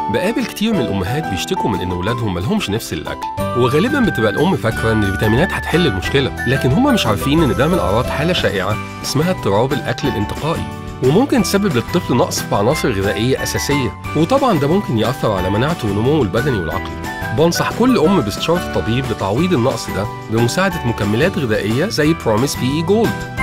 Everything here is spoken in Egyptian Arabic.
بقابل كتير من الأمهات بيشتكوا من إن ولادهم ملهمش نفس للأكل وغالبا بتبقى الأم فاكرة إن الفيتامينات هتحل المشكلة لكن هما مش عارفين إن ده من أعراض حالة شائعة اسمها اضطراب الأكل الانتقائي وممكن تسبب للطفل نقص في عناصر غذائية أساسية وطبعا ده ممكن يأثر على مناعته ونموه البدني والعقلي بنصح كل أم باستشارة الطبيب لتعويض النقص ده بمساعدة مكملات غذائية زي بروميس بي إي جولد